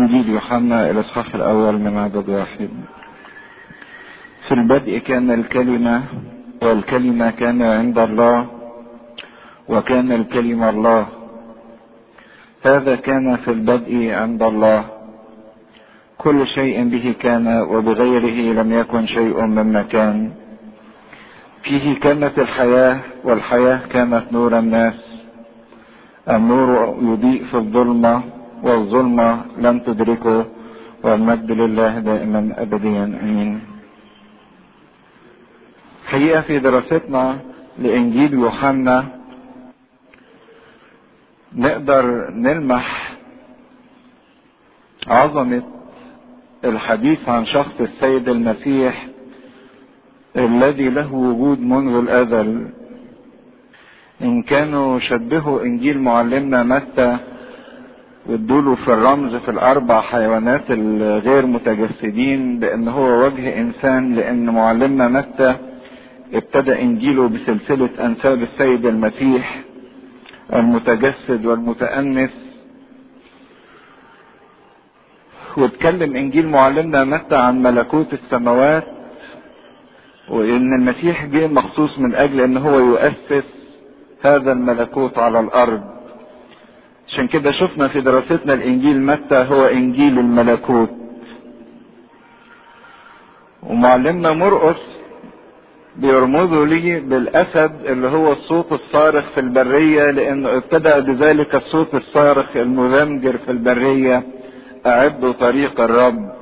إنجيل يوحنا الإصحاح الأول من عدد واحد في البدء كان الكلمة والكلمة كان عند الله وكان الكلمة الله هذا كان في البدء عند الله كل شيء به كان وبغيره لم يكن شيء مما كان فيه كانت الحياة والحياة كانت نور الناس النور يضيء في الظلمة والظلمة لم تدركه والمجد لله دائما أبديا أمين حقيقة في دراستنا لإنجيل يوحنا نقدر نلمح عظمة الحديث عن شخص السيد المسيح الذي له وجود منذ الأزل إن كانوا شبهوا إنجيل معلمنا متى وادوله في الرمز في الأربع حيوانات الغير متجسدين بأن هو وجه إنسان لأن معلمنا متى ابتدى إنجيله بسلسلة أنساب السيد المسيح المتجسد والمتأنس واتكلم انجيل معلمنا متى عن ملكوت السماوات وان المسيح جه مخصوص من اجل ان هو يؤسس هذا الملكوت على الارض عشان كده شفنا في دراستنا الانجيل متى هو انجيل الملكوت ومعلمنا مرقس بيرمزوا لي بالاسد اللي هو الصوت الصارخ في البريه لانه ابتدا بذلك الصوت الصارخ المذمجر في البريه اعدوا طريق الرب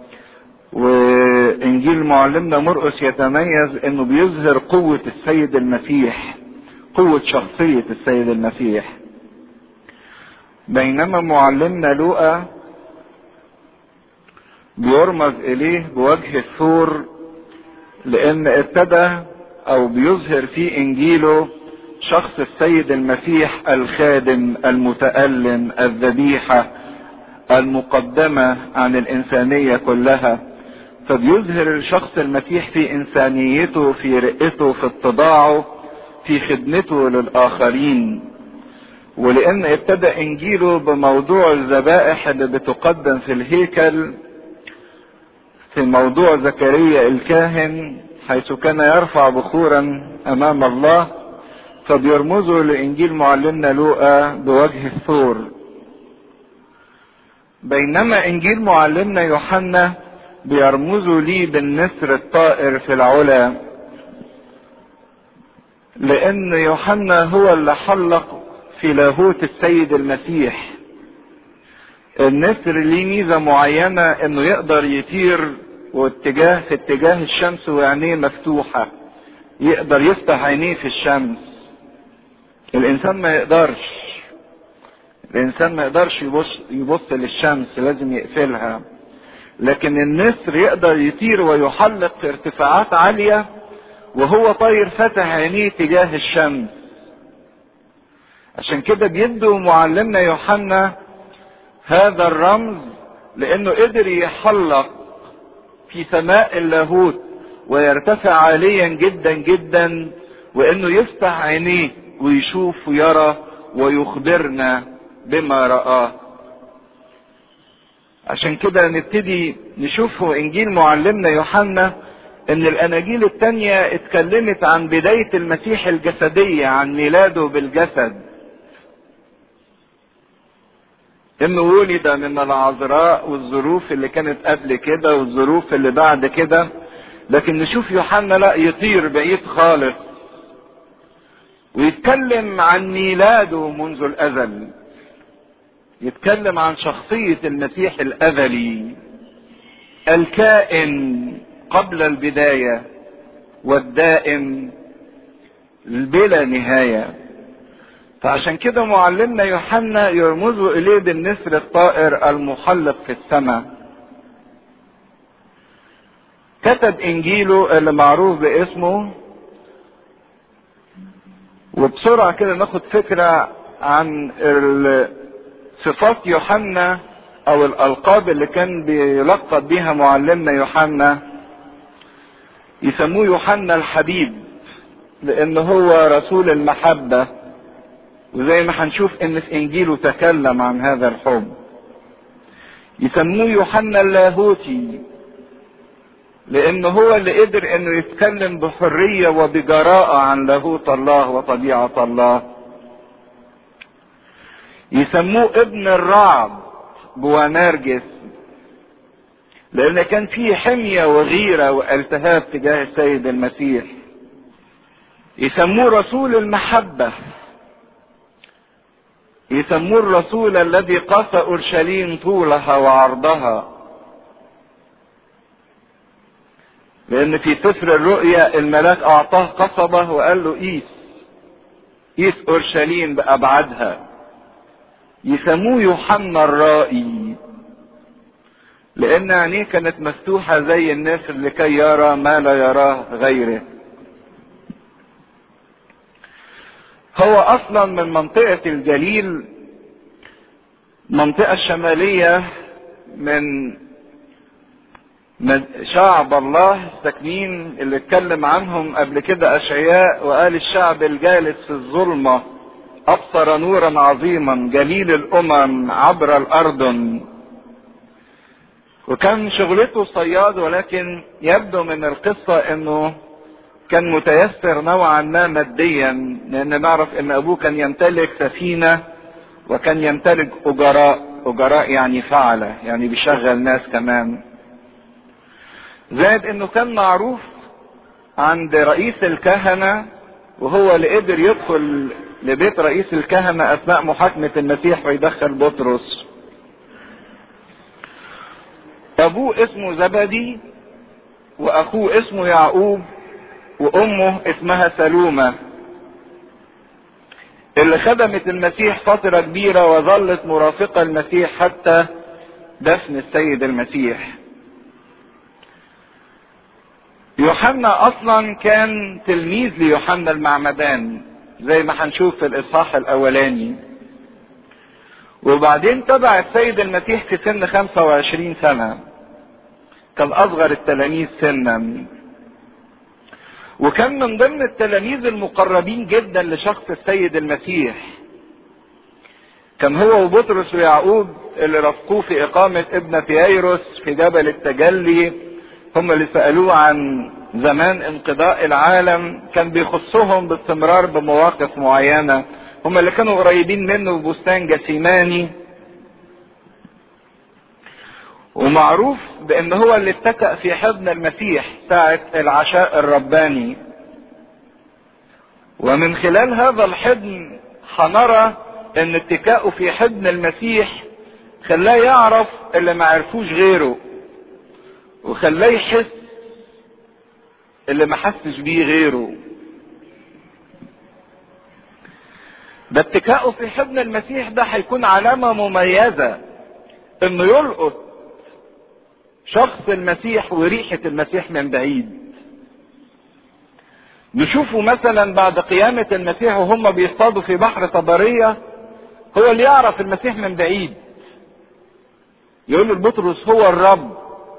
وانجيل معلمنا مرقس يتميز انه بيظهر قوة السيد المسيح قوة شخصية السيد المسيح بينما معلمنا لوقا بيرمز اليه بوجه الثور لان ابتدى او بيظهر في انجيله شخص السيد المسيح الخادم المتألم الذبيحة المقدمة عن الإنسانية كلها فبيظهر الشخص المسيح في إنسانيته في رئته في اتضاعه في خدمته للآخرين ولأن ابتدى إنجيله بموضوع الذبائح اللي بتقدم في الهيكل في موضوع زكريا الكاهن حيث كان يرفع بخورا أمام الله فبيرمزوا لإنجيل معلمنا لوقا بوجه الثور بينما انجيل معلمنا يوحنا بيرمزوا لي بالنسر الطائر في العلا لان يوحنا هو اللي حلق في لاهوت السيد المسيح النسر ليه ميزه معينه انه يقدر يطير واتجاه في اتجاه الشمس وعينيه مفتوحه يقدر يفتح عينيه في الشمس الانسان ما يقدرش الانسان ما يقدرش يبص يبص للشمس لازم يقفلها لكن النسر يقدر يطير ويحلق في ارتفاعات عاليه وهو طاير فتح عينيه تجاه الشمس عشان كده بيدوا معلمنا يوحنا هذا الرمز لانه قدر يحلق في سماء اللاهوت ويرتفع عاليا جدا جدا وانه يفتح عينيه ويشوف ويرى ويخبرنا بما رآه عشان كده نبتدي نشوفه انجيل معلمنا يوحنا ان الاناجيل التانية اتكلمت عن بداية المسيح الجسدية عن ميلاده بالجسد انه ولد من العذراء والظروف اللي كانت قبل كده والظروف اللي بعد كده لكن نشوف يوحنا لا يطير بعيد خالص ويتكلم عن ميلاده منذ الازل يتكلم عن شخصية المسيح الأزلي الكائن قبل البداية والدائم بلا نهاية فعشان كده معلمنا يوحنا يرمز إليه بالنسر الطائر المحلق في السماء كتب إنجيله اللي معروف باسمه وبسرعة كده ناخد فكرة عن صفات يوحنا او الالقاب اللي كان بيلقب بيها معلمنا يوحنا يسموه يوحنا الحبيب لان هو رسول المحبة وزي ما هنشوف ان في انجيله تكلم عن هذا الحب يسموه يوحنا اللاهوتي لانه هو اللي قدر انه يتكلم بحرية وبجراءة عن لاهوت الله وطبيعة الله يسموه ابن الرعد بوانرجس لان كان فيه حمية وغيرة والتهاب تجاه السيد المسيح يسموه رسول المحبة يسموه الرسول الذي قاس اورشليم طولها وعرضها لان في سفر الرؤيا الملاك اعطاه قصبة وقال له قيس قيس اورشليم بابعادها يسموه يوحنا الرائي لان عينيه كانت مفتوحة زي النسر لكي يرى ما لا يراه غيره هو اصلا من منطقة الجليل منطقة الشمالية من من شعب الله الساكنين اللي اتكلم عنهم قبل كده اشعياء وقال الشعب الجالس في الظلمة ابصر نورا عظيما جليل الامم عبر الاردن وكان شغلته صياد ولكن يبدو من القصة انه كان متيسر نوعا ما ماديا لان نعرف ان ابوه كان يمتلك سفينة وكان يمتلك اجراء اجراء يعني فعلة يعني بيشغل ناس كمان زائد انه كان معروف عند رئيس الكهنة وهو اللي قدر يدخل لبيت رئيس الكهنة اثناء محاكمة المسيح ويدخل بطرس ابوه اسمه زبدي واخوه اسمه يعقوب وامه اسمها سلومة اللي خدمت المسيح فترة كبيرة وظلت مرافقة المسيح حتى دفن السيد المسيح يوحنا اصلا كان تلميذ ليوحنا المعمدان زي ما هنشوف في الاصحاح الاولاني وبعدين تبع السيد المسيح في سن 25 سنة كان اصغر التلاميذ سنا وكان من ضمن التلاميذ المقربين جدا لشخص السيد المسيح كان هو وبطرس ويعقوب اللي رافقوه في إقامة ابنة ييروس في جبل التجلي هم اللي سألوه عن زمان انقضاء العالم كان بيخصهم باستمرار بمواقف معينة هم اللي كانوا قريبين منه في بستان جسيماني ومعروف بان هو اللي اتكأ في حضن المسيح ساعة العشاء الرباني ومن خلال هذا الحضن هنرى ان اتكاؤه في حضن المسيح خلاه يعرف اللي ما عرفوش غيره وخلاه يحس اللي ما حسش بيه غيره ده اتكاؤه في حضن المسيح ده هيكون علامة مميزة انه يلقط شخص المسيح وريحة المسيح من بعيد نشوفه مثلا بعد قيامة المسيح وهم بيصطادوا في بحر طبرية هو اللي يعرف المسيح من بعيد يقول لبطرس هو الرب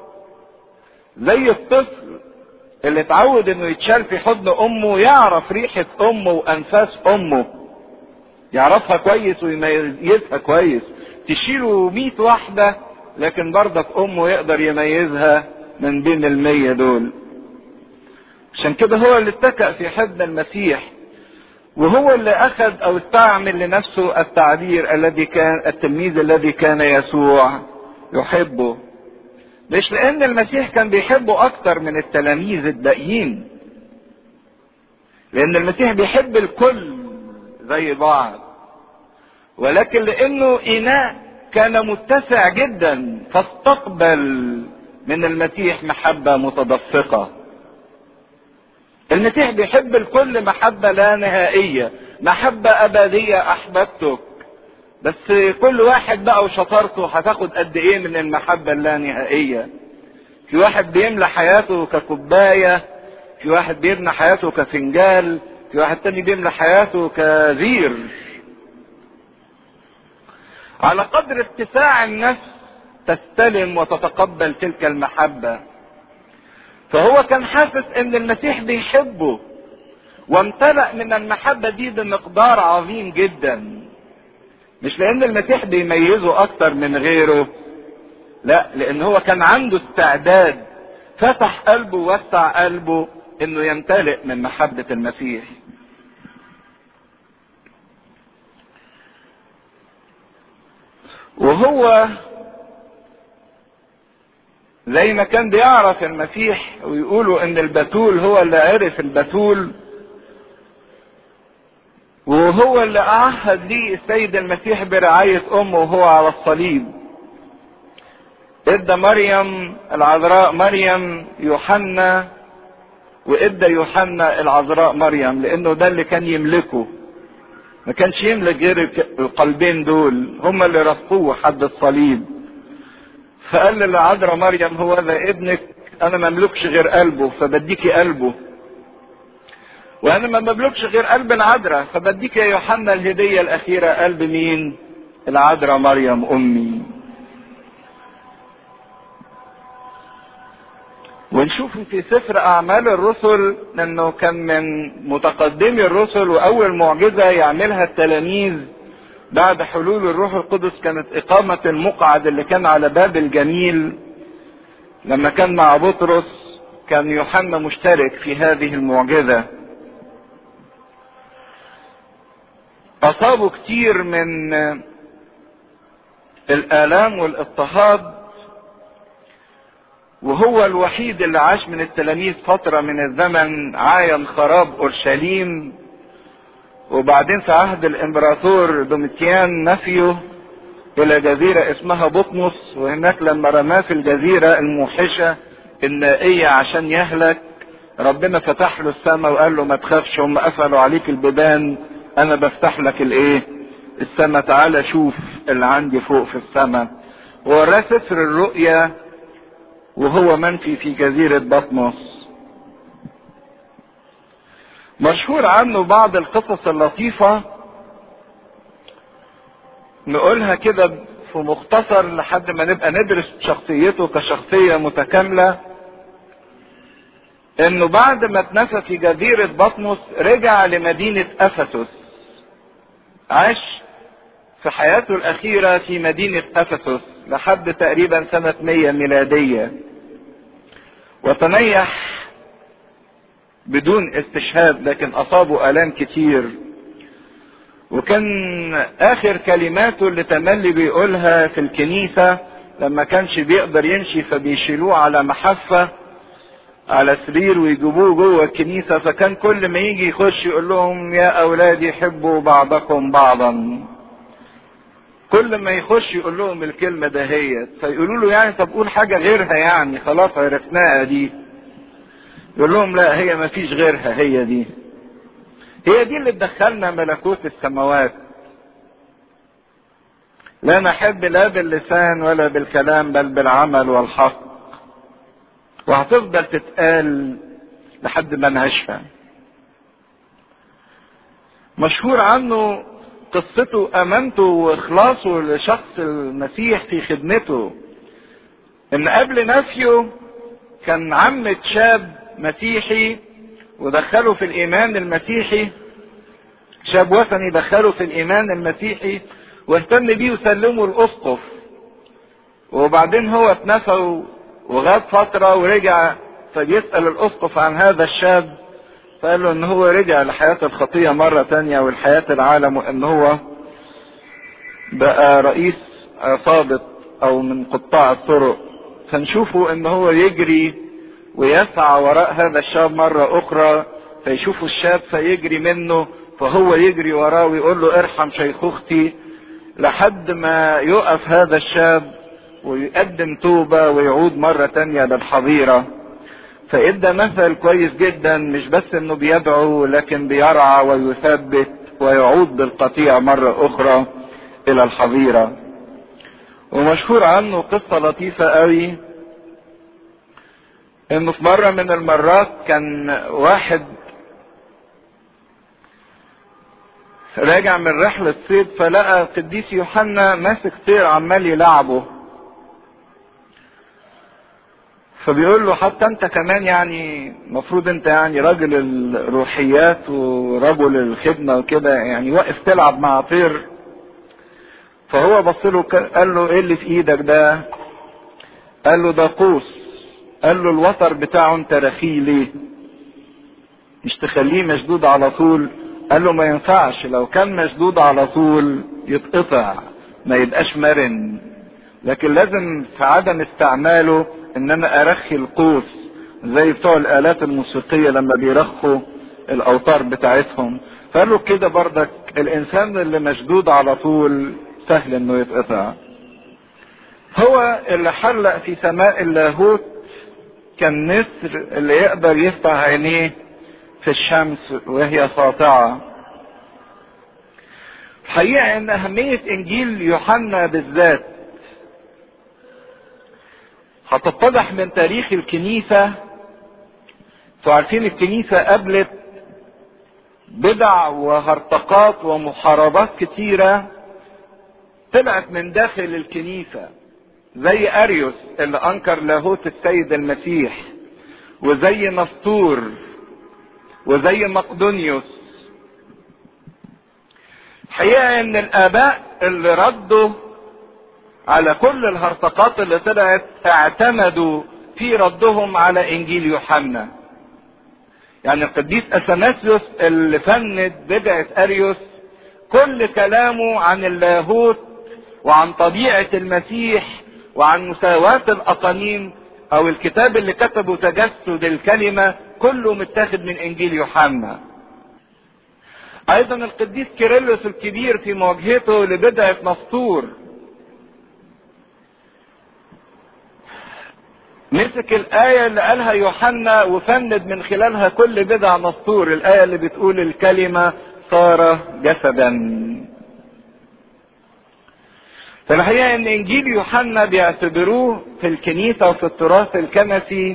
زي الطفل اللي اتعود انه يتشال في حضن امه يعرف ريحة امه وانفاس امه يعرفها كويس ويميزها كويس تشيله ميت واحدة لكن برضك امه يقدر يميزها من بين المية دول عشان كده هو اللي اتكأ في حضن المسيح وهو اللي اخذ او استعمل لنفسه التعبير الذي كان التلميذ الذي كان يسوع يحبه مش لان المسيح كان بيحبه اكتر من التلاميذ الباقيين لان المسيح بيحب الكل زي بعض ولكن لانه اناء كان متسع جدا فاستقبل من المسيح محبة متدفقة المسيح بيحب الكل محبة لا نهائية محبة أبدية أحببتك بس كل واحد بقى وشطارته هتاخد قد ايه من المحبة اللانهائية في واحد بيملى حياته ككوباية في واحد بيبنى حياته كفنجال في واحد تاني بيملى حياته كزير على قدر اتساع النفس تستلم وتتقبل تلك المحبة فهو كان حاسس ان المسيح بيحبه وامتلأ من المحبة دي بمقدار عظيم جدا مش لان المسيح بيميزه اكتر من غيره لا لان هو كان عنده استعداد فتح قلبه ووسع قلبه انه يمتلئ من محبة المسيح وهو زي ما كان بيعرف المسيح ويقولوا ان البتول هو اللي عرف البتول وهو اللي اعهد ليه السيد المسيح برعاية امه وهو على الصليب ادى مريم العذراء مريم يوحنا وادى يوحنا العذراء مريم لانه ده اللي كان يملكه ما كانش يملك غير القلبين دول هما اللي رفقوه حد الصليب فقال للعذراء مريم هو ذا ابنك انا ما املكش غير قلبه فبديكي قلبه وانا ما بملكش غير قلب العذراء فبديك يا يوحنا الهدية الاخيرة قلب مين العذراء مريم امي ونشوف في سفر اعمال الرسل انه كان من متقدمي الرسل واول معجزة يعملها التلاميذ بعد حلول الروح القدس كانت اقامة المقعد اللي كان على باب الجميل لما كان مع بطرس كان يوحنا مشترك في هذه المعجزه اصابوا كتير من الالام والاضطهاد وهو الوحيد اللي عاش من التلاميذ فترة من الزمن عاين خراب اورشليم وبعدين في عهد الامبراطور دوميتيان نفيه الى جزيرة اسمها بطمس وهناك لما رماه في الجزيرة الموحشة النائية عشان يهلك ربنا فتح له السماء وقال له ما تخافش هم قفلوا عليك البيبان انا بفتح لك الايه السماء تعالى شوف اللي عندي فوق في السماء وراه سفر الرؤيا وهو منفي في جزيرة بطمس مشهور عنه بعض القصص اللطيفة نقولها كده في مختصر لحد ما نبقى ندرس شخصيته كشخصية متكاملة انه بعد ما اتنفى في جزيرة بطمس رجع لمدينة افسس عاش في حياته الاخيرة في مدينة افسس لحد تقريبا سنة 100 ميلادية وتنيح بدون استشهاد لكن اصابه الام كتير وكان اخر كلماته اللي تملي بيقولها في الكنيسة لما كانش بيقدر يمشي فبيشيلوه على محفة على سرير ويجيبوه جوه الكنيسة فكان كل ما يجي يخش يقول لهم يا اولادي حبوا بعضكم بعضا كل ما يخش يقول لهم الكلمة دهيت فيقولوا له يعني طب قول حاجة غيرها يعني خلاص عرفناها دي يقول لهم لا هي ما فيش غيرها هي دي هي دي اللي تدخلنا ملكوت السماوات لا نحب لا باللسان ولا بالكلام بل بالعمل والحق وهتفضل تتقال لحد ما نعيشها مشهور عنه قصته امانته واخلاصه لشخص المسيح في خدمته ان قبل نفيه كان عمة شاب مسيحي ودخله في الايمان المسيحي شاب وثني دخله في الايمان المسيحي واهتم بيه وسلمه الاسقف وبعدين هو اتنفى وغاب فترة ورجع فبيسأل الاسقف عن هذا الشاب فقال له ان هو رجع لحياة الخطية مرة تانية والحياة العالم وان هو بقى رئيس عصابة او من قطاع الطرق فنشوفه ان هو يجري ويسعى وراء هذا الشاب مرة اخرى فيشوفوا الشاب فيجري منه فهو يجري وراه ويقول له ارحم شيخوختي لحد ما يقف هذا الشاب ويقدم توبة ويعود مرة تانية للحظيرة فادى مثل كويس جدا مش بس انه بيدعو لكن بيرعى ويثبت ويعود بالقطيع مرة اخرى الى الحظيرة ومشهور عنه قصة لطيفة قوي انه في مرة من المرات كان واحد راجع من رحلة صيد فلقى القديس يوحنا ماسك طير عمال يلعبه فبيقول له حتى انت كمان يعني المفروض انت يعني راجل الروحيات ورجل الخدمة وكده يعني واقف تلعب مع طير فهو بص له قال له ايه اللي في ايدك ده قال له ده قوس قال له الوتر بتاعه انت رخيه ليه مش تخليه مشدود على طول قال له ما ينفعش لو كان مشدود على طول يتقطع ما يبقاش مرن لكن لازم في عدم استعماله ان انا ارخي القوس زي بتوع الالات الموسيقية لما بيرخوا الاوتار بتاعتهم فقال له كده بردك الانسان اللي مشدود على طول سهل انه يتقطع هو اللي حلق في سماء اللاهوت كان نسر اللي يقدر يفتح عينيه في الشمس وهي ساطعة الحقيقة ان اهمية انجيل يوحنا بالذات هتتضح من تاريخ الكنيسة انتوا عارفين الكنيسة قابلت بدع وهرطقات ومحاربات كتيرة طلعت من داخل الكنيسة زي اريوس اللي انكر لاهوت السيد المسيح وزي نسطور وزي مقدونيوس الحقيقة ان الاباء اللي ردوا على كل الهرطقات اللي طلعت اعتمدوا في ردهم على انجيل يوحنا يعني القديس اثناسيوس اللي فند بدعة اريوس كل كلامه عن اللاهوت وعن طبيعة المسيح وعن مساواة الاقانيم او الكتاب اللي كتبه تجسد الكلمة كله متاخد من انجيل يوحنا ايضا القديس كيرلس الكبير في مواجهته لبدعة نسطور مسك الآية اللي قالها يوحنا وفند من خلالها كل بدع نسطور الآية اللي بتقول الكلمة صار جسدا فالحقيقة ان انجيل يوحنا بيعتبروه في الكنيسة وفي التراث الكنسي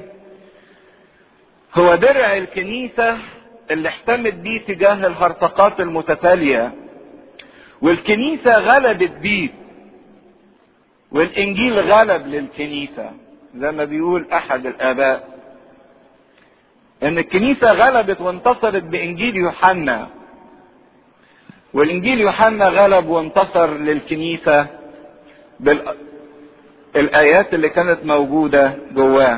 هو درع الكنيسة اللي احتمت بيه تجاه الهرطقات المتتالية والكنيسة غلبت بيه والانجيل غلب للكنيسة زي ما بيقول احد الاباء ان الكنيسة غلبت وانتصرت بانجيل يوحنا والانجيل يوحنا غلب وانتصر للكنيسة بالايات اللي كانت موجودة جواه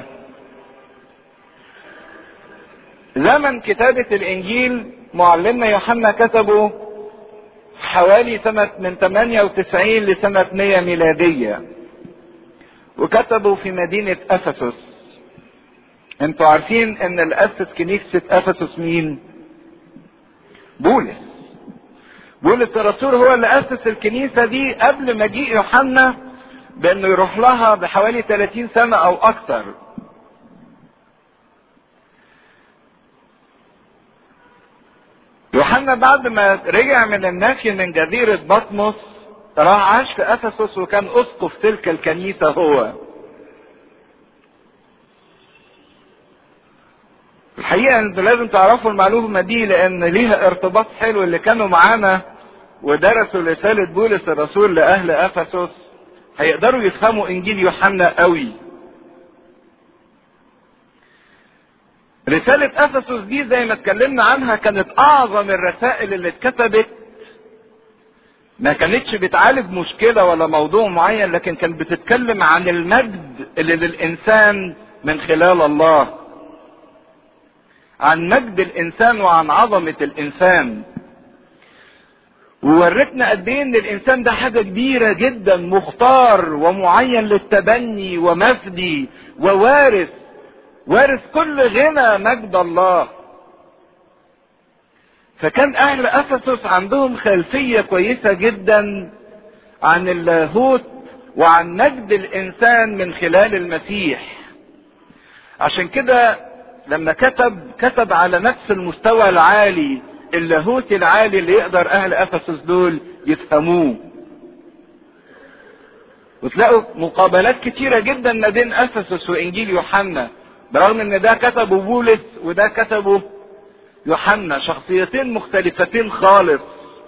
زمن كتابة الانجيل معلمنا يوحنا كتبه حوالي سنة من 98 لسنة 100 ميلادية وكتبوا في مدينة افسس انتوا عارفين ان اللي اسس كنيسة افسس مين بولس بولس الرسول هو اللي اسس الكنيسة دي قبل مجيء يوحنا بانه يروح لها بحوالي 30 سنة او اكتر يوحنا بعد ما رجع من النفي من جزيرة بطمس راح عاش في افسس وكان اسقف تلك الكنيسة هو الحقيقة انتوا لازم تعرفوا المعلومة دي لان ليها ارتباط حلو اللي كانوا معانا ودرسوا رسالة بولس الرسول لأهل أفسس هيقدروا يفهموا إنجيل يوحنا قوي. رسالة أفسس دي زي ما اتكلمنا عنها كانت أعظم الرسائل اللي اتكتبت ما كانتش بتعالج مشكلة ولا موضوع معين لكن كانت بتتكلم عن المجد اللي للإنسان من خلال الله. عن مجد الإنسان وعن عظمة الإنسان. وورتنا قد ايه ان الانسان ده حاجه كبيره جدا مختار ومعين للتبني ومفدي ووارث وارث كل غنى مجد الله فكان اهل افسس عندهم خلفيه كويسه جدا عن اللاهوت وعن مجد الانسان من خلال المسيح عشان كده لما كتب كتب على نفس المستوى العالي اللاهوت العالي اللي يقدر اهل افسس دول يفهموه وتلاقوا مقابلات كتيرة جدا ما بين افسس وانجيل يوحنا برغم ان ده كتبه بولس وده كتبه يوحنا شخصيتين مختلفتين خالص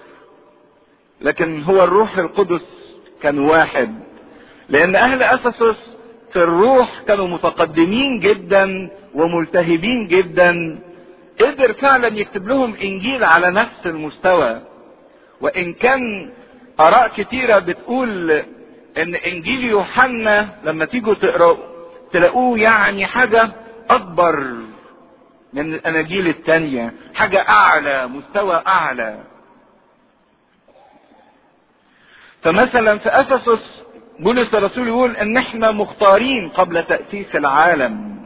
لكن هو الروح القدس كان واحد لان اهل افسس في الروح كانوا متقدمين جدا وملتهبين جدا قدر فعلا يكتب لهم انجيل على نفس المستوى وان كان اراء كتيره بتقول ان انجيل يوحنا لما تيجوا تقرأوا تلاقوه يعني حاجة اكبر من الاناجيل التانية حاجة اعلى مستوى اعلى فمثلا في افسس بولس الرسول يقول ان احنا مختارين قبل تأسيس العالم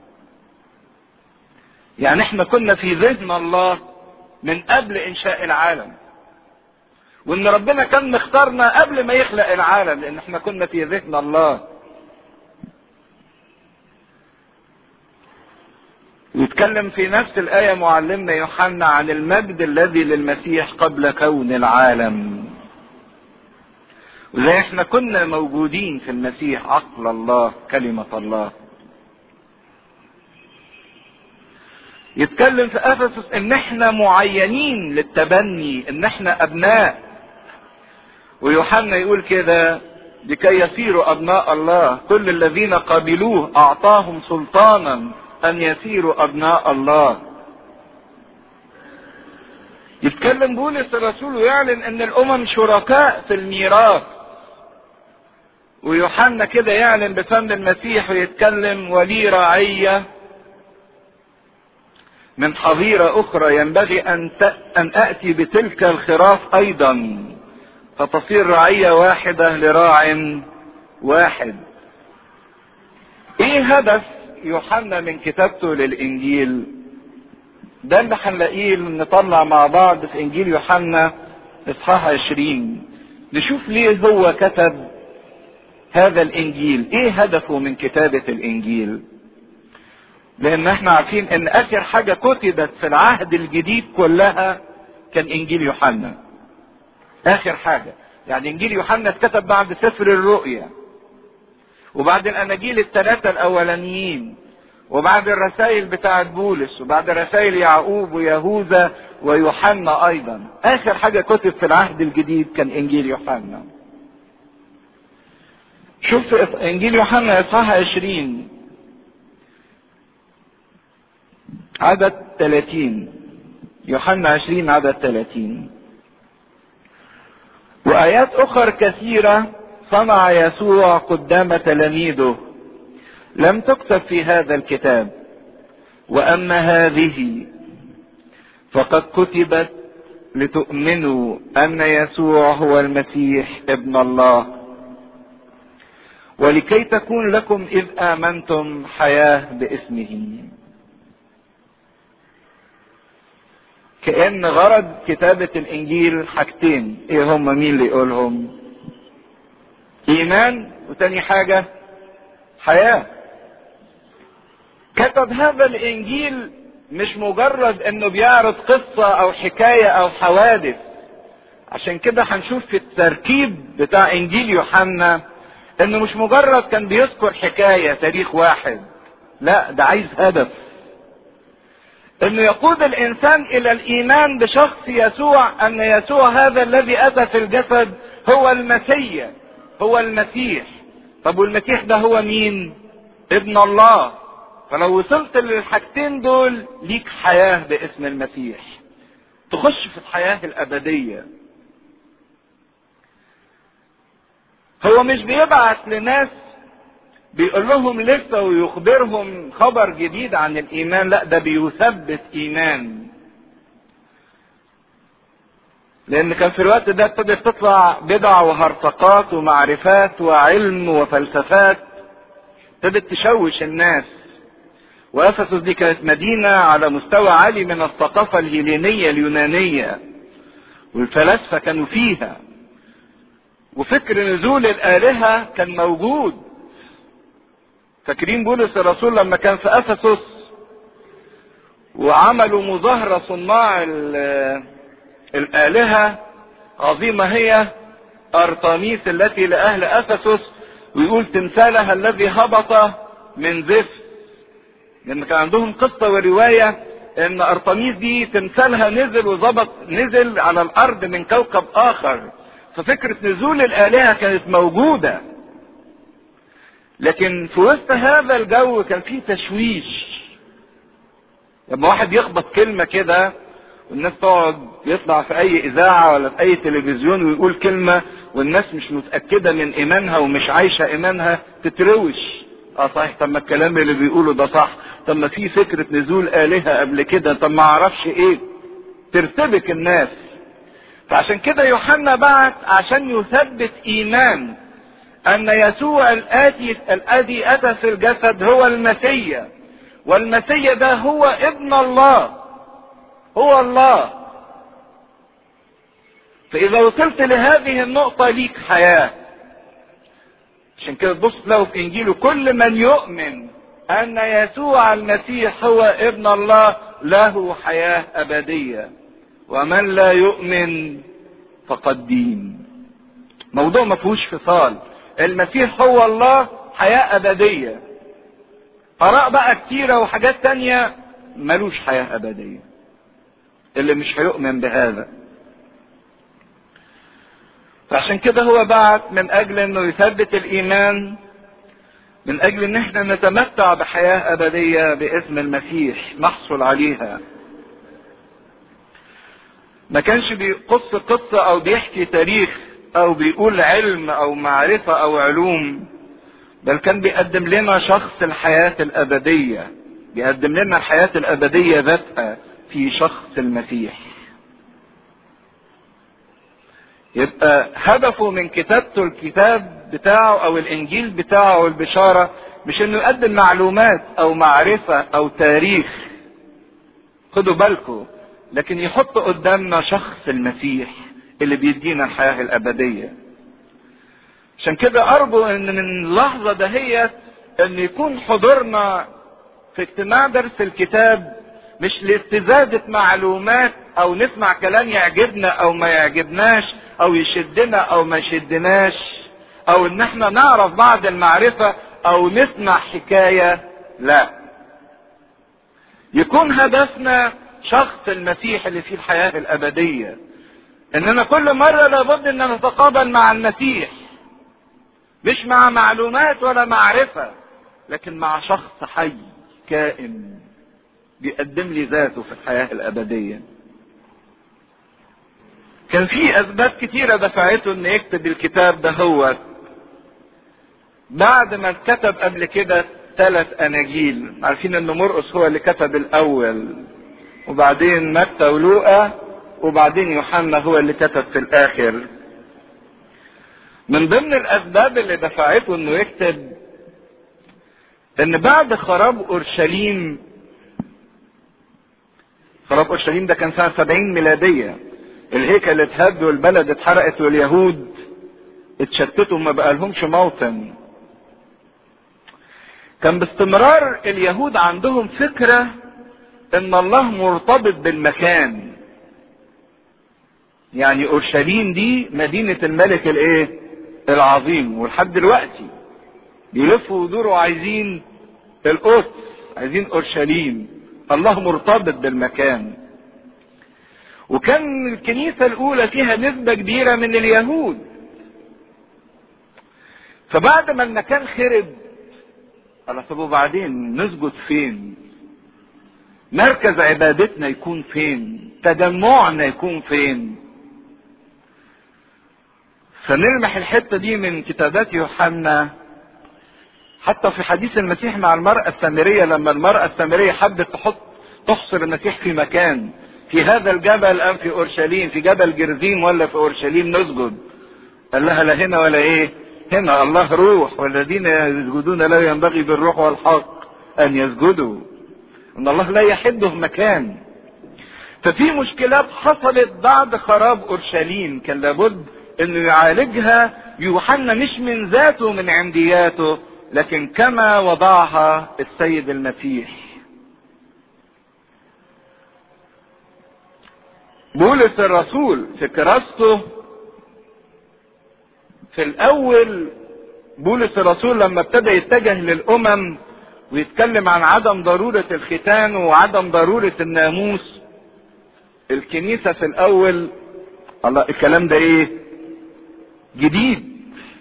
يعني احنا كنا في ذهن الله من قبل انشاء العالم وان ربنا كان مختارنا قبل ما يخلق العالم لان احنا كنا في ذهن الله يتكلم في نفس الآية معلمنا يوحنا عن المجد الذي للمسيح قبل كون العالم وزي احنا كنا موجودين في المسيح عقل الله كلمة الله يتكلم في افسس ان احنا معينين للتبني ان احنا ابناء ويوحنا يقول كده لكي يصيروا ابناء الله كل الذين قبلوه اعطاهم سلطانا ان يصيروا ابناء الله يتكلم بولس الرسول ويعلن ان الامم شركاء في الميراث ويوحنا كده يعلن بفم المسيح ويتكلم ولي رعيه من حظيرة أخرى ينبغي أن أن آتي بتلك الخراف أيضا فتصير رعية واحدة لراع واحد. إيه هدف يوحنا من كتابته للإنجيل؟ ده اللي هنلاقيه نطلع مع بعض في إنجيل يوحنا إصحاح 20 نشوف ليه هو كتب هذا الإنجيل، إيه هدفه من كتابة الإنجيل؟ لان احنا عارفين ان اخر حاجة كتبت في العهد الجديد كلها كان انجيل يوحنا اخر حاجة يعني انجيل يوحنا اتكتب بعد سفر الرؤيا وبعد الاناجيل الثلاثة الاولانيين وبعد الرسائل بتاعت بولس وبعد رسائل يعقوب ويهوذا ويوحنا ايضا اخر حاجة كتب في العهد الجديد كان انجيل يوحنا شوف انجيل يوحنا اصحاح 20 عدد 30 يوحنا 20 عدد 30 وآيات أخر كثيرة صنع يسوع قدام تلاميذه لم تكتب في هذا الكتاب وأما هذه فقد كتبت لتؤمنوا أن يسوع هو المسيح ابن الله ولكي تكون لكم إذ آمنتم حياة باسمه كأن غرض كتابة الإنجيل حاجتين إيه هم مين اللي يقولهم إيمان وتاني حاجة حياة كتب هذا الإنجيل مش مجرد إنه بيعرض قصة أو حكاية أو حوادث عشان كده هنشوف في التركيب بتاع إنجيل يوحنا إنه مش مجرد كان بيذكر حكاية تاريخ واحد لا ده عايز هدف انه يقود الانسان الى الايمان بشخص يسوع ان يسوع هذا الذي اتى في الجسد هو المسيح هو المسيح طب والمسيح ده هو مين ابن الله فلو وصلت للحاجتين دول ليك حياة باسم المسيح تخش في الحياة الابدية هو مش بيبعث لناس بيقول لهم لسه ويخبرهم خبر جديد عن الايمان لا ده بيثبت ايمان لان كان في الوقت ده ابتدت تطلع بدع وهرطقات ومعرفات وعلم وفلسفات ابتدت تشوش الناس وافسس دي كانت مدينه على مستوى عالي من الثقافه الهيلينيه اليونانيه والفلاسفه كانوا فيها وفكر نزول الالهه كان موجود فاكرين بولس الرسول لما كان في افسس وعملوا مظاهرة صناع الآلهة عظيمة هي أرطميس التي لأهل أفسس ويقول تمثالها الذي هبط من زفت لأن كان عندهم قصة ورواية إن أرطميس دي تمثالها نزل وظبط نزل على الأرض من كوكب آخر ففكرة نزول الآلهة كانت موجودة لكن في وسط هذا الجو كان فيه تشويش لما واحد يخبط كلمة كده والناس تقعد يطلع في اي اذاعة ولا في اي تلفزيون ويقول كلمة والناس مش متأكدة من ايمانها ومش عايشة ايمانها تتروش اه صحيح طب ما الكلام اللي بيقوله ده صح طب ما في فكرة نزول آلهة قبل كده طب ما اعرفش ايه ترتبك الناس فعشان كده يوحنا بعت عشان يثبت ايمان ان يسوع الاتي الذي اتى في الجسد هو المسيا والمسيا ده هو ابن الله هو الله فاذا وصلت لهذه النقطة ليك حياة عشان كده تبص له في انجيله كل من يؤمن ان يسوع المسيح هو ابن الله له حياة ابدية ومن لا يؤمن فقد دين موضوع ما فيهوش فصال المسيح هو الله حياة ابدية اراء بقى كتيرة وحاجات تانية ملوش حياة ابدية اللي مش هيؤمن بهذا فعشان كده هو بعت من اجل انه يثبت الايمان من اجل ان احنا نتمتع بحياة ابدية باسم المسيح نحصل عليها ما كانش بيقص قصة او بيحكي تاريخ او بيقول علم او معرفة او علوم بل كان بيقدم لنا شخص الحياة الابدية بيقدم لنا الحياة الابدية ذاتها في شخص المسيح يبقى هدفه من كتابته الكتاب بتاعه او الانجيل بتاعه او البشارة مش انه يقدم معلومات او معرفة او تاريخ خدوا بالكم لكن يحط قدامنا شخص المسيح اللي بيدينا الحياة الابدية عشان كده ارجو ان من اللحظة دهيت ان يكون حضورنا في اجتماع درس الكتاب مش لاستزادة معلومات او نسمع كلام يعجبنا او ما يعجبناش او يشدنا او ما يشدناش او ان احنا نعرف بعض المعرفة او نسمع حكاية لا يكون هدفنا شخص المسيح اللي فيه الحياة الابدية اننا كل مرة لابد ان نتقابل مع المسيح مش مع معلومات ولا معرفة لكن مع شخص حي كائن بيقدم لي ذاته في الحياة الابدية كان في اسباب كتيرة دفعته ان يكتب الكتاب ده هو بعد ما كتب قبل كده ثلاث اناجيل عارفين ان مرقس هو اللي كتب الاول وبعدين متى ولوقا وبعدين يوحنا هو اللي كتب في الاخر من ضمن الاسباب اللي دفعته انه يكتب ان بعد خراب اورشليم خراب اورشليم ده كان سنه 70 ميلاديه الهيكل اتهد والبلد اتحرقت واليهود اتشتتوا ما بقى لهمش موطن كان باستمرار اليهود عندهم فكرة ان الله مرتبط بالمكان يعني اورشليم دي مدينة الملك الايه العظيم ولحد دلوقتي بيلفوا ويدوروا عايزين القدس عايزين اورشليم الله مرتبط بالمكان وكان الكنيسة الأولى فيها نسبة كبيرة من اليهود فبعد ما المكان خرب قال طب وبعدين نسجد فين؟ مركز عبادتنا يكون فين؟ تجمعنا يكون فين؟ فنلمح الحتة دي من كتابات يوحنا حتى في حديث المسيح مع المرأة السامرية لما المرأة السامرية حبت تحط تحصر المسيح في مكان في هذا الجبل ام في اورشليم في جبل جرزيم ولا في اورشليم نسجد قال لها لا هنا ولا ايه هنا الله روح والذين يسجدون لا ينبغي بالروح والحق ان يسجدوا ان الله لا يحده مكان ففي مشكلات حصلت بعد خراب اورشليم كان لابد انه يعالجها يوحنا مش من ذاته من عندياته لكن كما وضعها السيد المسيح بولس الرسول في كراسته في الاول بولس الرسول لما ابتدى يتجه للامم ويتكلم عن عدم ضرورة الختان وعدم ضرورة الناموس الكنيسة في الاول الله الكلام ده ايه جديد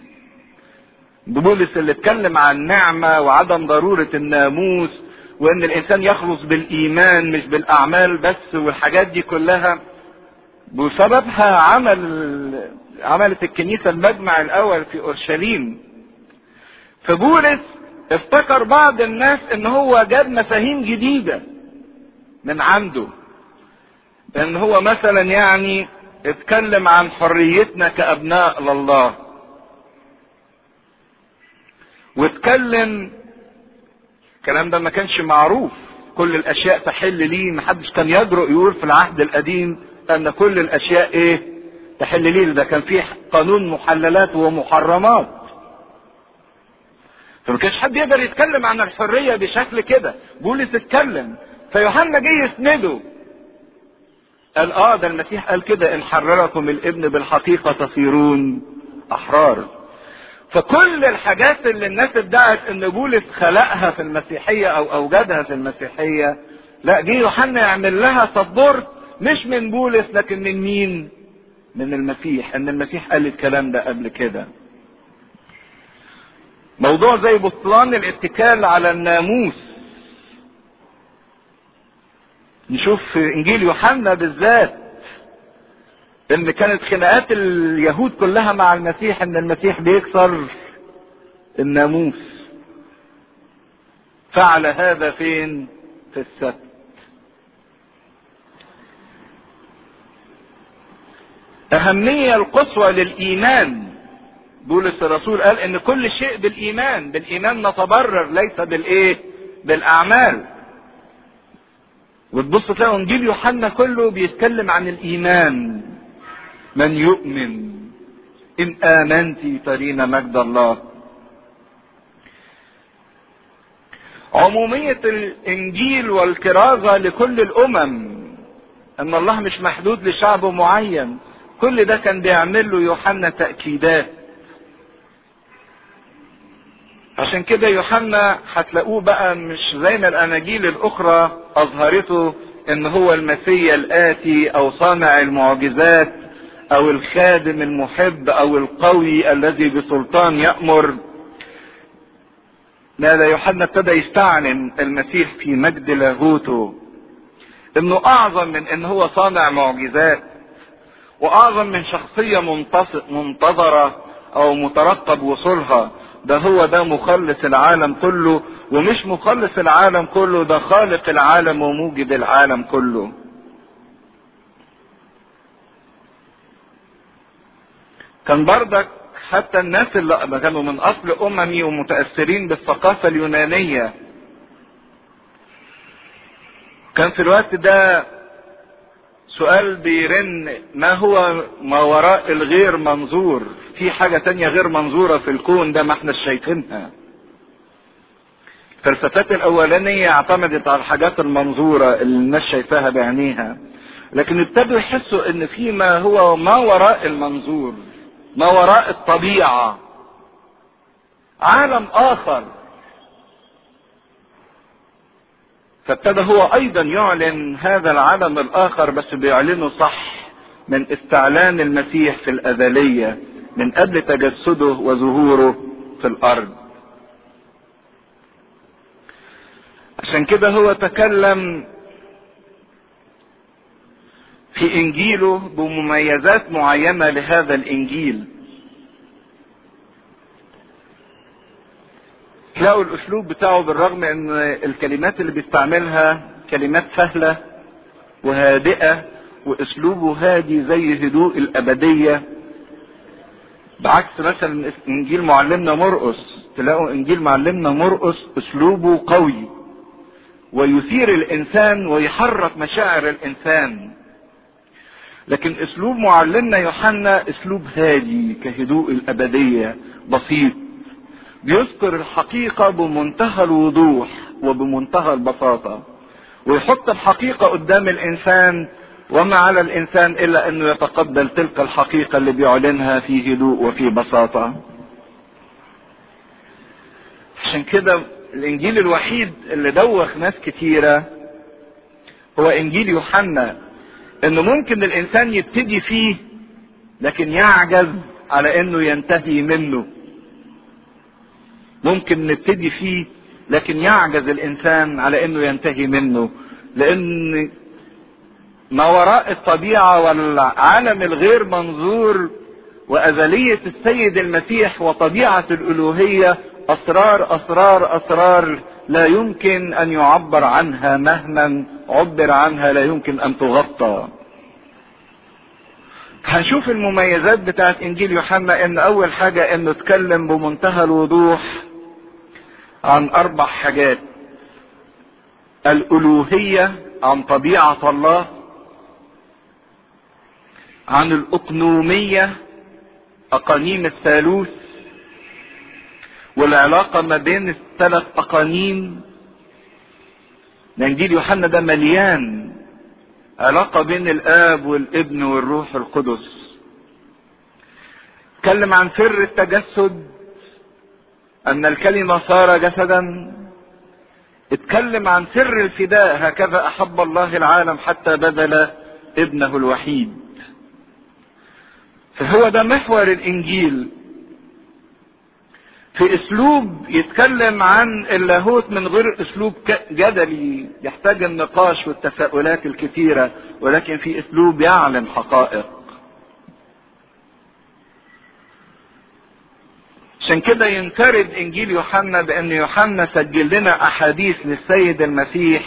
بولس اللي اتكلم عن نعمة وعدم ضرورة الناموس وان الانسان يخلص بالايمان مش بالاعمال بس والحاجات دي كلها بسببها عمل عملت الكنيسة المجمع الاول في اورشليم فبولس افتكر بعض الناس ان هو جاب مفاهيم جديدة من عنده ان هو مثلا يعني اتكلم عن حريتنا كابناء لله واتكلم الكلام ده ما كانش معروف كل الاشياء تحل ليه محدش كان يجرؤ يقول في العهد القديم ان كل الاشياء ايه تحل ليه ده كان فيه قانون محللات ومحرمات فما كانش حد يقدر يتكلم عن الحرية بشكل كده بولس اتكلم فيوحنا جه يسنده قال اه ده المسيح قال كده ان حرركم الابن بالحقيقة تصيرون احرار فكل الحاجات اللي الناس ادعت ان بولس خلقها في المسيحية او اوجدها في المسيحية لا جه يوحنا يعمل لها سبورت مش من بولس لكن من مين من المسيح ان المسيح قال الكلام ده قبل كده موضوع زي بطلان الاتكال على الناموس نشوف في انجيل يوحنا بالذات ان كانت خناقات اليهود كلها مع المسيح ان المسيح بيكسر الناموس فعل هذا فين في السبت اهمية القصوى للايمان بولس الرسول قال ان كل شيء بالايمان بالايمان نتبرر ليس بالايه بالاعمال وتبص تلاقي انجيل يوحنا كله بيتكلم عن الايمان من يؤمن ان امنت ترين مجد الله عمومية الانجيل والكرازة لكل الامم ان الله مش محدود لشعب معين كل ده كان بيعمل له يوحنا تأكيدات عشان كده يوحنا هتلاقوه بقى مش زي ما الاناجيل الاخرى اظهرته ان هو المسيا الاتي او صانع المعجزات او الخادم المحب او القوي الذي بسلطان يأمر لا ده يوحنا ابتدى يستعلن المسيح في مجد لاهوته انه اعظم من ان هو صانع معجزات واعظم من شخصية منتظرة او مترقب وصولها ده هو ده مخلص العالم كله ومش مخلص العالم كله ده خالق العالم وموجد العالم كله كان بردك حتى الناس اللي كانوا من اصل اممي ومتاثرين بالثقافه اليونانيه كان في الوقت ده سؤال بيرن ما هو ما وراء الغير منظور في حاجة تانية غير منظورة في الكون ده ما احنا شايفينها الفلسفات الاولانية اعتمدت على الحاجات المنظورة اللي الناس شايفاها بعينيها لكن ابتدوا يحسوا ان في ما هو ما وراء المنظور ما وراء الطبيعة عالم اخر فابتدى هو ايضا يعلن هذا العالم الاخر بس بيعلنه صح من استعلان المسيح في الازلية من قبل تجسده وظهوره في الارض عشان كده هو تكلم في انجيله بمميزات معينة لهذا الانجيل تلاقوا الاسلوب بتاعه بالرغم ان الكلمات اللي بيستعملها كلمات سهلة وهادئة واسلوبه هادي زي هدوء الابدية بعكس مثلا انجيل معلمنا مرقس تلاقوا انجيل معلمنا مرقس اسلوبه قوي ويثير الانسان ويحرك مشاعر الانسان لكن اسلوب معلمنا يوحنا اسلوب هادي كهدوء الابدية بسيط بيذكر الحقيقة بمنتهى الوضوح وبمنتهى البساطة ويحط الحقيقة قدام الانسان وما على الانسان الا انه يتقبل تلك الحقيقة اللي بيعلنها في هدوء وفي بساطة عشان كده الانجيل الوحيد اللي دوخ ناس كتيرة هو انجيل يوحنا انه ممكن الانسان يبتدي فيه لكن يعجز على انه ينتهي منه ممكن نبتدي فيه لكن يعجز الانسان على انه ينتهي منه لان ما وراء الطبيعة والعالم الغير منظور وأزلية السيد المسيح وطبيعة الألوهية اسرار اسرار اسرار لا يمكن ان يعبر عنها مهما عبر عنها لا يمكن ان تغطى هنشوف المميزات بتاعت انجيل يوحنا ان اول حاجة انه اتكلم بمنتهى الوضوح عن اربع حاجات الالوهية عن طبيعة الله عن الاقنومية اقانيم الثالوث والعلاقة ما بين الثلاث اقانيم انجيل يوحنا ده مليان علاقة بين الاب والابن والروح القدس اتكلم عن سر التجسد ان الكلمة صار جسدا اتكلم عن سر الفداء هكذا احب الله العالم حتى بذل ابنه الوحيد فهو ده محور الانجيل في اسلوب يتكلم عن اللاهوت من غير اسلوب جدلي يحتاج النقاش والتساؤلات الكثيرة ولكن في اسلوب يعلن حقائق عشان كده ينفرد انجيل يوحنا بان يوحنا سجل لنا احاديث للسيد المسيح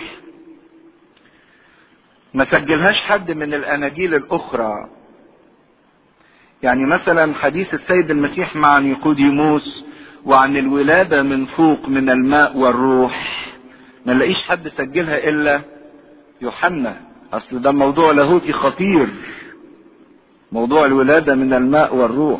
ما سجلهاش حد من الاناجيل الاخرى يعني مثلا حديث السيد المسيح مع نيقوديموس وعن الولادة من فوق من الماء والروح ما نلاقيش حد سجلها الا يوحنا اصل ده موضوع لاهوتي خطير موضوع الولادة من الماء والروح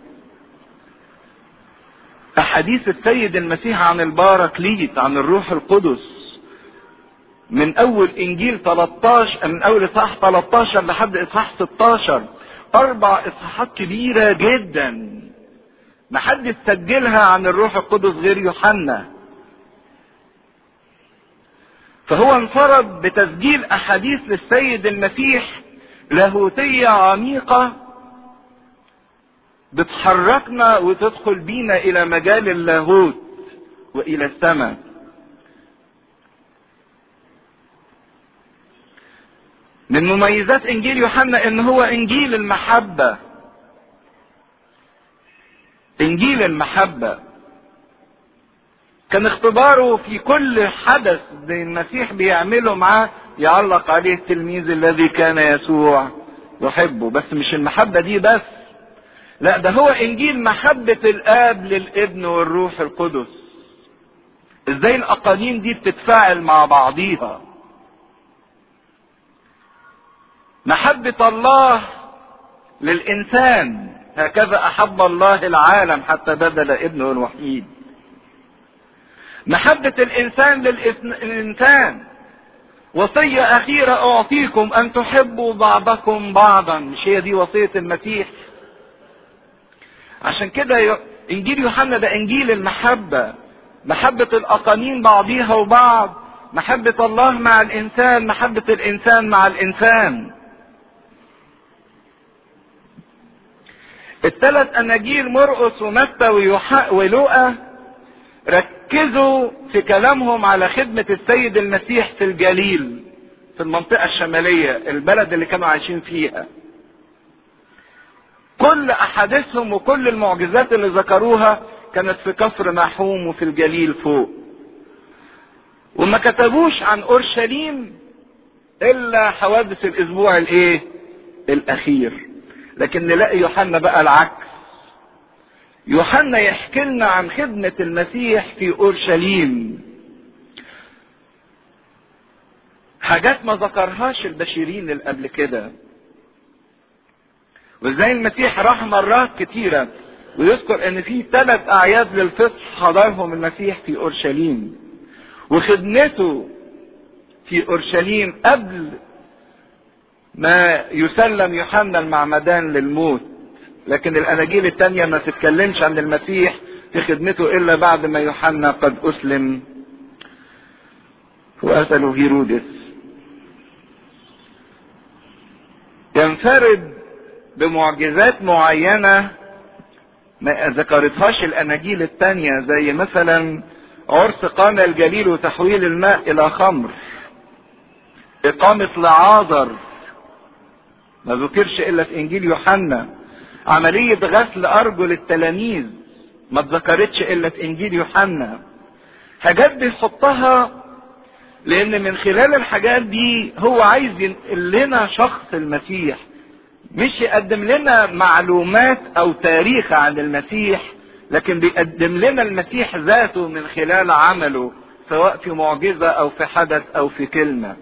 احاديث السيد المسيح عن الباركليت عن الروح القدس من اول انجيل 13 من اول اصحاح 13 لحد اصحاح 16 اربع اصحاحات كبيره جدا ما حد سجلها عن الروح القدس غير يوحنا فهو انفرد بتسجيل احاديث للسيد المسيح لاهوتيه عميقه بتحركنا وتدخل بينا الى مجال اللاهوت والى السماء من مميزات انجيل يوحنا ان هو انجيل المحبه انجيل المحبه كان اختباره في كل حدث المسيح بيعمله معاه يعلق عليه التلميذ الذي كان يسوع يحبه بس مش المحبه دي بس لا ده هو انجيل محبة الاب للابن والروح القدس ازاي الاقانيم دي بتتفاعل مع بعضيها محبة الله للانسان هكذا احب الله العالم حتى بذل ابنه الوحيد محبة الانسان للانسان وصية اخيرة اعطيكم ان تحبوا بعضكم بعضا مش هي دي وصية المسيح عشان كده انجيل يوحنا ده انجيل المحبة محبة الاقانيم بعضيها وبعض محبة الله مع الانسان محبة الانسان مع الانسان الثلاث اناجيل مرقس ومتى ولوقا ركزوا في كلامهم على خدمة السيد المسيح في الجليل في المنطقة الشمالية البلد اللي كانوا عايشين فيها كل احاديثهم وكل المعجزات اللي ذكروها كانت في كفر محوم وفي الجليل فوق وما كتبوش عن اورشليم الا حوادث الاسبوع الايه الاخير لكن نلاقي يوحنا بقى العكس يوحنا يحكي لنا عن خدمة المسيح في اورشليم حاجات ما ذكرهاش البشرين اللي قبل كده وازاي المسيح راح مرات كتيرة ويذكر ان في ثلاث اعياد للفصح حضرهم المسيح في اورشليم وخدمته في اورشليم قبل ما يسلم يوحنا المعمدان للموت لكن الاناجيل التانية ما تتكلمش عن المسيح في خدمته الا بعد ما يوحنا قد اسلم وقتله هيرودس ينفرد بمعجزات معينة ما ذكرتهاش الأناجيل التانية زي مثلا عرس قانا الجليل وتحويل الماء إلى خمر إقامة لعازر ما ذكرش إلا في إنجيل يوحنا عملية غسل أرجل التلاميذ ما اتذكرتش الا في انجيل يوحنا حاجات بيحطها لان من خلال الحاجات دي هو عايز ينقل لنا شخص المسيح مش يقدم لنا معلومات او تاريخ عن المسيح لكن بيقدم لنا المسيح ذاته من خلال عمله سواء في معجزة او في حدث او في كلمة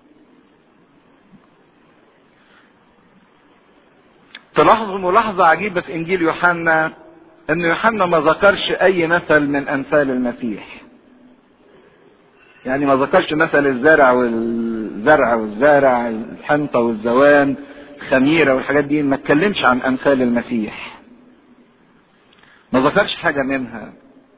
تلاحظوا ملاحظة عجيبة في انجيل يوحنا ان يوحنا ما ذكرش اي مثل من امثال المسيح يعني ما ذكرش مثل الزرع والزرع والزارع الحنطة والزوان الخميرة والحاجات دي ما اتكلمش عن امثال المسيح ما ذكرش حاجة منها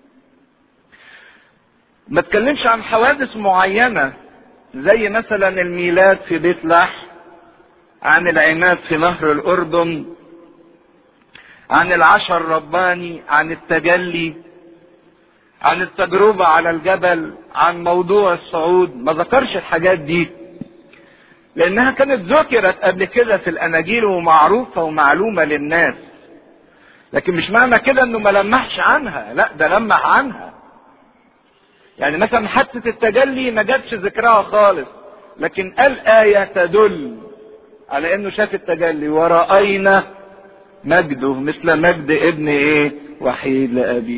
ما اتكلمش عن حوادث معينة زي مثلا الميلاد في بيت لحم عن العناد في نهر الأردن عن العشر الرباني عن التجلي عن التجربة على الجبل عن موضوع الصعود ما ذكرش الحاجات دي لأنها كانت ذكرت قبل كده في الأناجيل ومعروفة ومعلومة للناس لكن مش معنى كده انه ما لمحش عنها لا ده لمح عنها يعني مثلا حادثة التجلي ما جابش ذكرها خالص لكن قال آية تدل على انه شاف التجلي ورأينا مجده مثل مجد ابن ايه وحيد لأبيه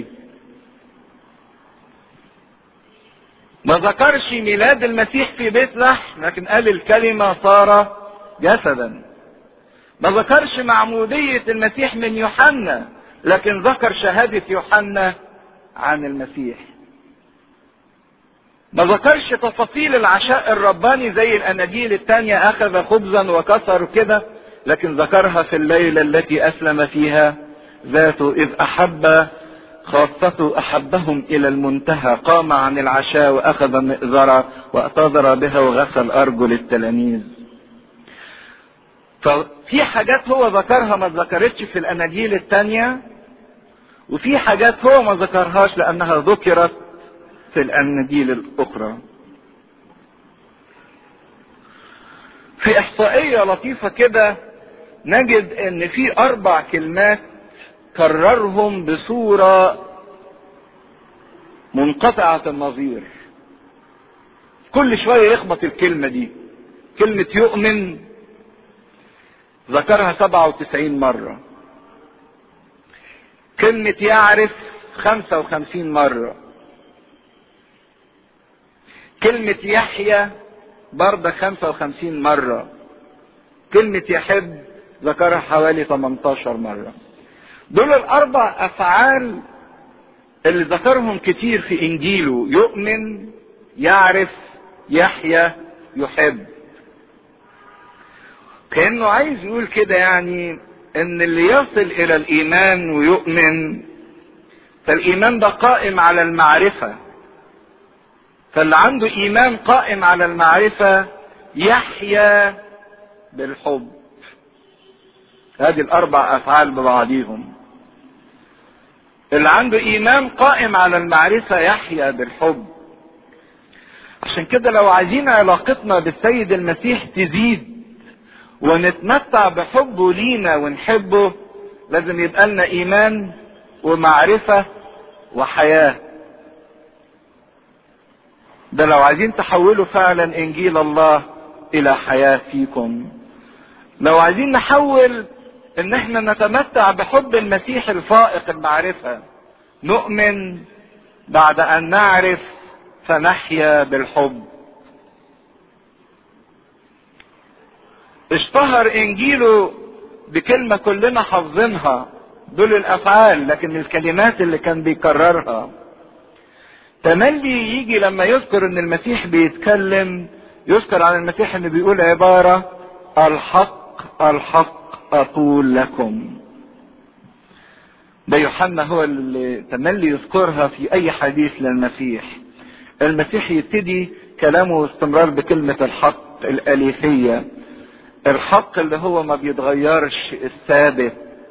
ما ذكرش ميلاد المسيح في بيت لحم لكن قال الكلمة صار جسدا ما ذكرش معمودية المسيح من يوحنا لكن ذكر شهادة يوحنا عن المسيح ما ذكرش تفاصيل العشاء الرباني زي الاناجيل التانية اخذ خبزا وكسر كده لكن ذكرها في الليلة التي اسلم فيها ذاته اذ احب خاصته احبهم الى المنتهى قام عن العشاء واخذ مئزرة واعتذر بها وغسل ارجل التلاميذ ففي حاجات هو ذكرها ما ذكرتش في الاناجيل التانية وفي حاجات هو ما ذكرهاش لانها ذكرت في الاناجيل الاخرى في احصائية لطيفة كده نجد ان في اربع كلمات كررهم بصورة منقطعة النظير كل شوية يخبط الكلمة دي كلمة يؤمن ذكرها 97 مرة كلمة يعرف 55 مرة كلمة يحيى برضه 55 مرة كلمة يحب ذكرها حوالي 18 مرة دول الأربع أفعال اللي ذكرهم كتير في إنجيله يؤمن يعرف يحيى يحب كأنه عايز يقول كده يعني ان اللي يصل الى الايمان ويؤمن فالايمان ده قائم على المعرفة فاللي عنده ايمان قائم على المعرفة يحيا بالحب هذه الاربع افعال ببعضيهم اللي عنده ايمان قائم على المعرفة يحيا بالحب عشان كده لو عايزين علاقتنا بالسيد المسيح تزيد ونتمتع بحبه لينا ونحبه لازم يبقى لنا ايمان ومعرفة وحياة ده لو عايزين تحولوا فعلا انجيل الله الى حياة فيكم لو عايزين نحول ان احنا نتمتع بحب المسيح الفائق المعرفة نؤمن بعد ان نعرف فنحيا بالحب اشتهر انجيله بكلمة كلنا حافظينها دول الافعال لكن الكلمات اللي كان بيكررها تملي يجي لما يذكر ان المسيح بيتكلم يذكر عن المسيح انه بيقول عبارة الحق الحق اقول لكم ده يوحنا هو اللي تملي يذكرها في اي حديث للمسيح المسيح يبتدي كلامه باستمرار بكلمة الحق الاليفية الحق اللي هو ما بيتغيرش الثابت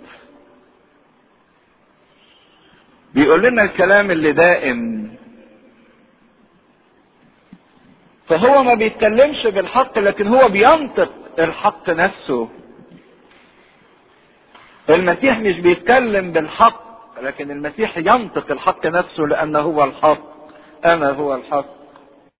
بيقول لنا الكلام اللي دائم فهو ما بيتكلمش بالحق لكن هو بينطق الحق نفسه المسيح مش بيتكلم بالحق لكن المسيح ينطق الحق نفسه لأنه هو الحق أنا هو الحق